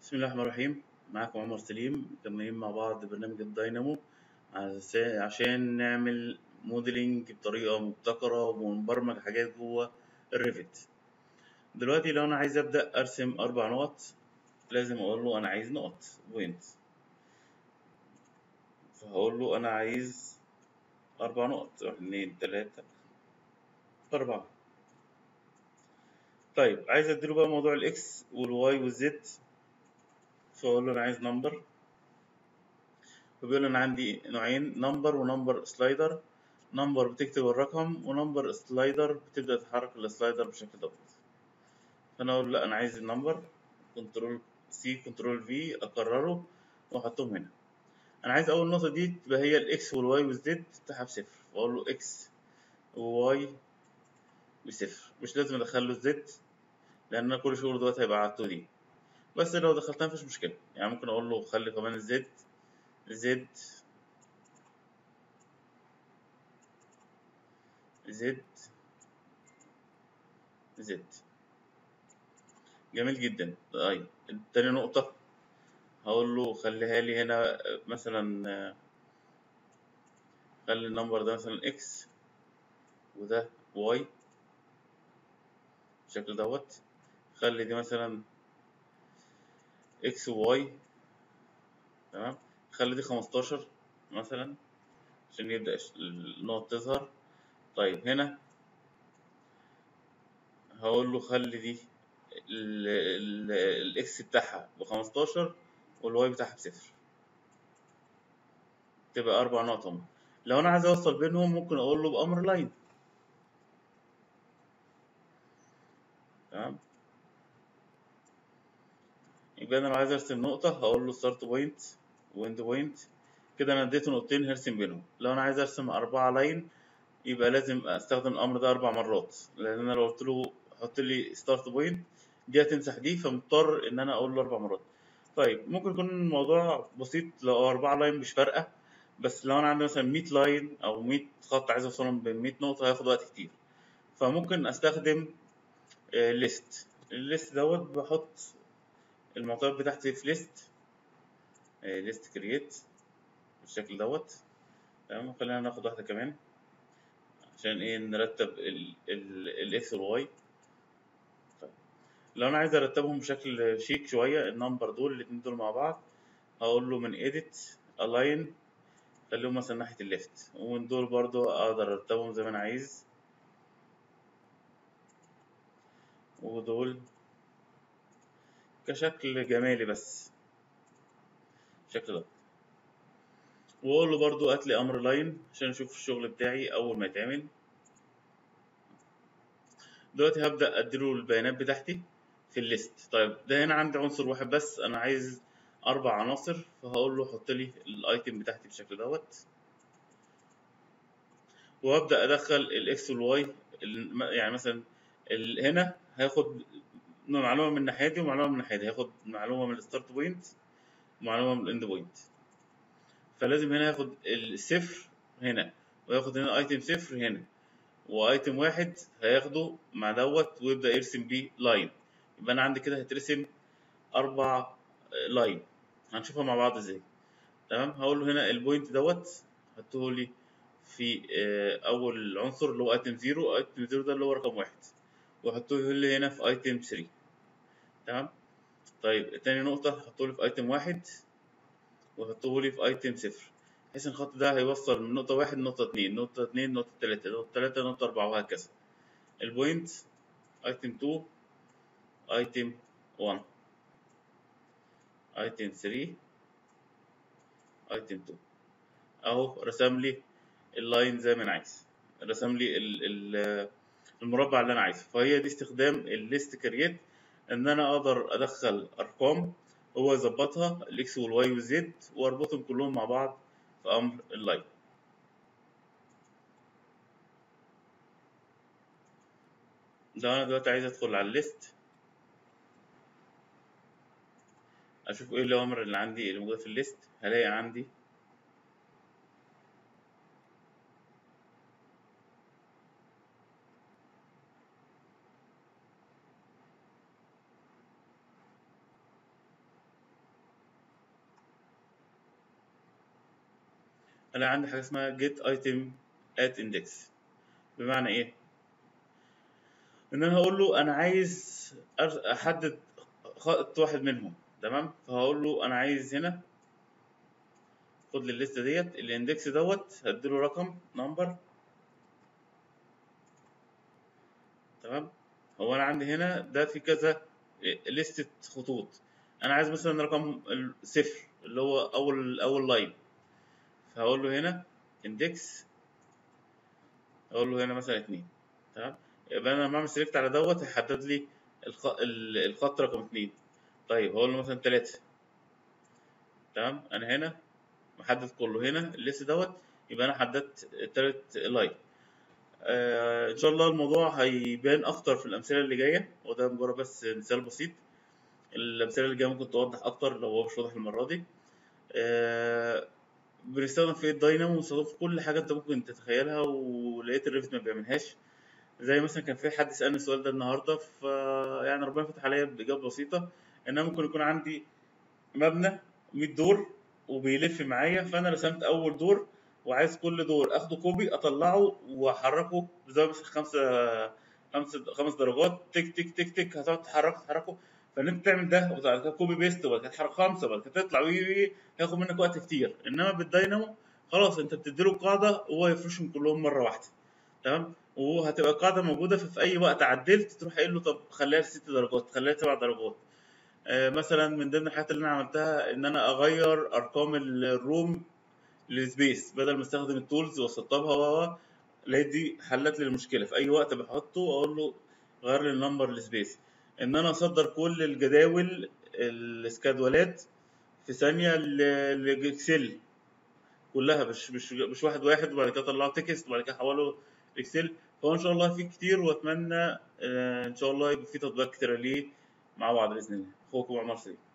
بسم الله الرحمن الرحيم معاكم عمر سليم مكملين مع بعض برنامج الداينامو عس- عشان نعمل موديلنج بطريقة مبتكرة ونبرمج حاجات جوه الريفت دلوقتي لو أنا عايز أبدأ أرسم أربع نقط لازم أقول له أنا عايز نقط بوينت فهقول له أنا عايز أربع نقط واحد اتنين تلاتة أربعة طيب عايز أديله بقى موضوع الإكس والواي والزد فأقول له أنا عايز نمبر فبيقول انا عندي نوعين نمبر ونمبر سلايدر نمبر بتكتب الرقم ونمبر سلايدر بتبدأ تحرك السلايدر بالشكل دوت فانا اقول لا انا عايز النمبر كنترول سي كنترول في اكرره واحطهم هنا انا عايز اول نقطة دي تبقى هي الاكس والواي والزد بتاعها بصفر فاقول له اكس وواي بصفر مش لازم ادخل له الزد لان انا كل شغل دلوقتي هيبقى على 2 دي بس لو دخلتها مفيش مشكلة يعني ممكن اقول له خلي كمان الزد زد زد زد جميل جدا طيب تاني نقطة هقول له خليها لي هنا مثلا آه، خلي النمبر ده مثلا اكس وده واي بالشكل دوت خلي دي مثلا اكس وواي تمام خلي دي خمستاشر مثلا عشان يبدأ الش- النقط تظهر طيب هنا هقول له خلي دي ال- ال- الاكس بتاعها بخمستاشر والواي بتاعها بصفر تبقى أربع نقط هم لو أنا عايز أوصل بينهم ممكن أقول له بأمر لاين تمام يبقى أنا لو عايز أرسم نقطة هقول له ستارت بوينت وإند بوينت كده أنا اديته نقطتين هرسم بينهم لو أنا عايز أرسم أربعة لاين يبقى لازم أستخدم الأمر ده أربع مرات لأن أنا لو قلت له حط لي ستارت بوينت دي هتمسح دي فمضطر إن أنا أقول له أربع مرات طيب ممكن يكون الموضوع بسيط لو أربعة لاين مش فارقة بس لو أنا عندي مثلا 100 لاين أو 100 خط عايز أوصلهم بين 100 نقطة هياخد وقت كتير فممكن أستخدم ليست الليست دوت بحط المعطيات بتاعتي في ليست ليست كرييت بالشكل دوت تمام خلينا ناخد واحدة كمان عشان ايه نرتب الاكس والواي طيب لو انا عايز ارتبهم بشكل شيك شوية النمبر دول الاتنين دول مع بعض هقول له من edit align خليهم مثلا ناحية الليفت ومن دول برضو اقدر ارتبهم زي ما انا عايز ودول كشكل جمالي بس الشكل ده واقول له برضو هات لي امر لاين عشان اشوف الشغل بتاعي اول ما يتعمل دلوقتي هبدا اديله البيانات بتاعتي في الليست طيب ده هنا عندي عنصر واحد بس انا عايز اربع عناصر فهقول له حط لي الايتم بتاعتي بالشكل دوت وابدا ادخل الاكس والواي ال- يعني مثلا ال- هنا هياخد معلومه من الناحيه دي ومعلومه من الناحيه دي هياخد معلومه من الستارت بوينت ومعلومه من الاند بوينت فلازم هنا ياخد الصفر هنا وياخد هنا ايتم صفر هنا وايتم واحد هياخده مع دوت ويبدا يرسم بيه لاين يبقى انا عندي كده هيترسم اربع لاين هنشوفها مع بعض ازاي تمام هقول له هنا البوينت دوت حطه لي في آه، اول عنصر اللي هو ايتم زيرو ايتم زيرو ده اللي هو رقم واحد واحطه لي هنا في ايتم 3 تمام طيب تاني نقطة حطه لي في ايتم واحد وحطه لي في ايتم صفر بحيث ان الخط ده هيوصل من نقطة واحد لنقطة اتنين نقطة اتنين نقطة تلاتة نقطة تلاتة نقطة أربعة وهكذا البوينت ايتم تو ايتم 1 ايتم 3 ايتم 2 اهو رسم لي اللاين زي ما انا عايز رسم لي ال- ال- المربع اللي انا عايزه فهي دي استخدام الليست كرييت ان انا اقدر ادخل ارقام هو يظبطها الاكس والواي والزد واربطهم كلهم مع بعض في امر اللاين لو انا دلوقتي عايز ادخل على الليست اشوف ايه الاوامر اللي عندي اللي موجوده في الليست هلاقي عندي الاقي عندي حاجه اسمها get item at index بمعنى ايه ان انا هقول له انا عايز أر- احدد خط واحد منهم تمام فهقول له انا عايز هنا خد لي الليسته ديت الاندكس دوت هديله رقم نمبر تمام هو انا عندي هنا ده في كذا لستة خطوط انا عايز مثلا رقم صفر اللي هو اول اول لاين فهقول له هنا اندكس اقول له هنا مثلا اتنين تمام يبقى انا لما اعمل سيلكت على دوت هيحدد لي الخ... ال- الخط رقم اتنين طيب هقول له مثلا تلاتة تمام انا هنا محدد كله هنا الليست دوت يبقى انا حددت تالت لاين آه ان شاء الله الموضوع هيبان اكتر في الامثله اللي جايه وده مجرد بس مثال بسيط الامثله اللي جايه ممكن توضح اكتر لو هو مش واضح المره دي آه بنستخدم في الداينامو ونستخدمه في كل حاجه انت ممكن تتخيلها ولقيت الريفت ما بيعملهاش زي مثلا كان في حد سالني السؤال ده النهارده ف يعني ربنا فتح عليا باجابه بسيطه ان انا ممكن يكون عندي مبنى 100 دور وبيلف معايا فانا رسمت اول دور وعايز كل دور اخده كوبي اطلعه واحركه بزاويه مثلا خمسة خمسة خمس درجات تك تك تك تك هتقعد تحركه تحركه فان انت تعمل ده وبعد كده كوبي بيست وبعد كده تحرك خمسه وبعد كده تطلع وي وي هياخد منك وقت كتير انما بالداينامو خلاص انت بتديله قاعده وهو يفرشهم كلهم مره واحده تمام وهتبقى القاعده موجوده في اي وقت عدلت تروح قايل له طب خليها ست درجات خليها سبع درجات آه، مثلا من ضمن الحاجات اللي انا عملتها ان انا اغير ارقام الروم للسبيس بدل ما استخدم التولز واسطبها و لقيت دي حلت لي المشكله في اي وقت بحطه اقول له غير لي النمبر للسبيس ان انا اصدر كل الجداول السكادولات في ثانيه ل- لاكسل كلها مش مش مش واحد واحد وبعد كده اطلعه تكست وبعد كده احوله اكسل فهو ان شاء الله في كتير واتمنى آه، ان شاء الله يبقى في تطبيقات كتيره ليه مع بعض باذن الله اخوكم عمر سيد